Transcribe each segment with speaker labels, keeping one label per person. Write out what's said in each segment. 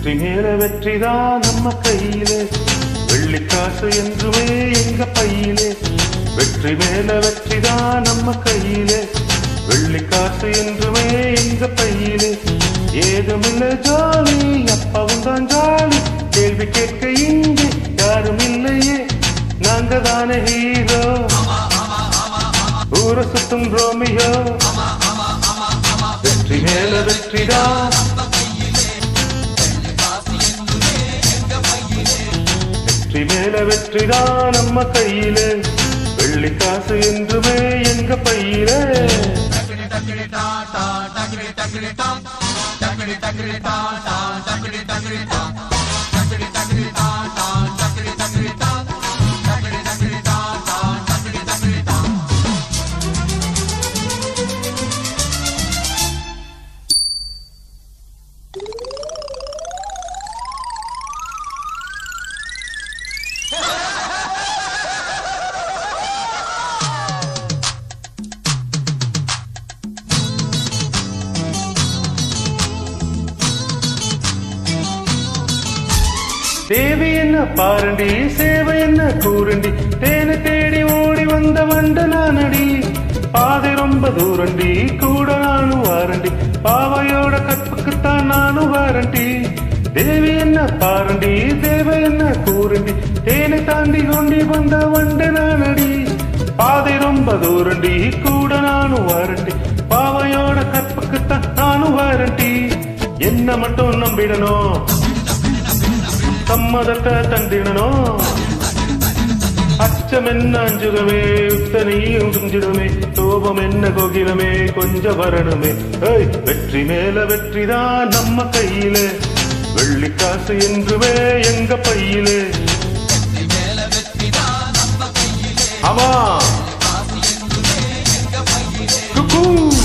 Speaker 1: வெற்றி மேல வெற்றிதான் நம்ம கையிலே வெள்ளிக்காசு என்றுமே எங்க பையிலே வெற்றி மேல வெற்றிதான் நம்ம கையிலே வெள்ளிக்காசு என்றுமே எங்க பையிலே ஏதுமில்ல ஜாலி அப்பாவும் தான் ஜாலி கேள்வி கேட்க இங்கே யாரும் இல்லையே நாங்க தானே ஹீரோ ஊர சுத்தும் ரோமியோ வெற்றி மேல வெற்றிதான் வெற்றி மேல வெற்றிதான் நம்ம கையில வெள்ளி காசு என்றுமே எங்க பையில தேவி என்ன பாரண்டி சேவை என்ன கூரண்டி தேனை தேடி ஓடி வந்த வண்ட நானடி பாதை ரொம்ப தூரண்டி கூட நானும் வாரண்டி பாவையோட கற்புக்குத்தான் நானும் வாரண்டி தேவி என்ன பாரண்டி தேவை என்ன கூரண்டி தேனை தாண்டி கொண்டி வந்த வண்ட நானடி பாதை ரொம்ப தூரண்டி கூட நானும் வாரண்டி பாவையோட கற்புக்குத்தான் நானும் வாரண்டி என்ன மட்டும் நம்பிடணும் சம்மதத்தை தந்திடணும் அச்சம் என்ன அஞ்சுகமே உத்தனையும் துஞ்சிடுமே கோபம் என்ன கோகிலமே கொஞ்சம் வரணுமே ஏய் வெற்றி மேல வெற்றிதான் நம்ம கையில வெள்ளி காசு என்றுமே எங்க பையில ஆமா குக்கூ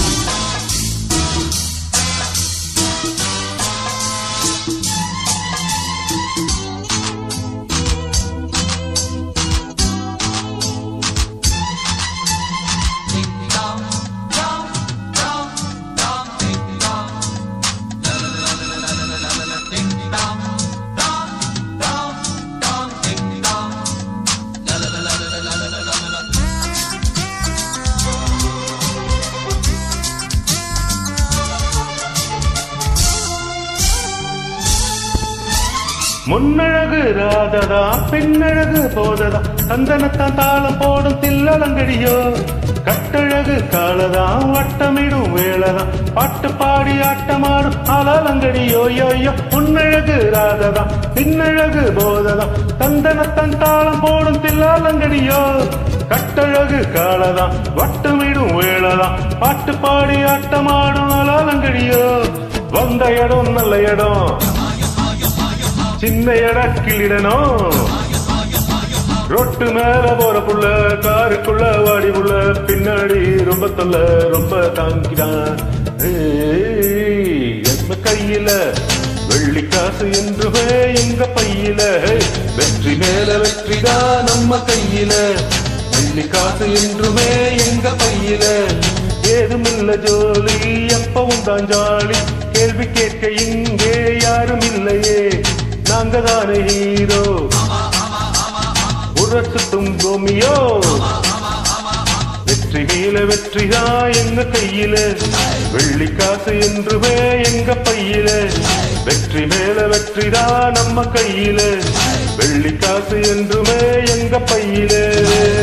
Speaker 1: முன்னழகு ராததா பின்னழகு போததா சந்தனத்தான் தாளம் போடும் தில்லலங்கடியோ கட்டழகு காலதா வட்டமிடும் வேளதா பாட்டு பாடி ஆட்டமாடும் அலலங்கடியோ யோயோ முன்னழகு ராததா பின்னழகு போததா சந்தனத்தான் தாளம் போடும் தில்லாலங்கடியோ கட்டழகு காலதா வட்டமிடும் வேளதா பாட்டு பாடி ஆட்டமாடும் அலாலங்கடியோ வந்த இடம் நல்ல இடம் சின்ன இடக்கிளிடணும் ரொட்டு மேல போற புள்ள காருக்குள்ள வாடி புள்ள பின்னாடி ரொம்ப தொல்ல ரொம்ப தாங்கிடான் ஏய், நம்ம கையில வெள்ளி காசு என்றுமே எங்க பையில வெற்றி மேல வெற்றிதான் நம்ம கையில வெள்ளி காசு என்றுமே எங்க பையில ஏதுமில்ல ஜோலி எப்பவும் தான் ஜாலி கேள்வி கேட்க இங்கே யாரும் இல்லையே நாங்க தானே ஹீரோ உரசுத்தும் ரோமியோ வெற்றி மேல வெற்றிதான் எங்க கையில வெள்ளி காசு என்றுமே எங்க பையில வெற்றி மேல வெற்றிதான் நம்ம கையில வெள்ளி காசு என்றுமே எங்க பையில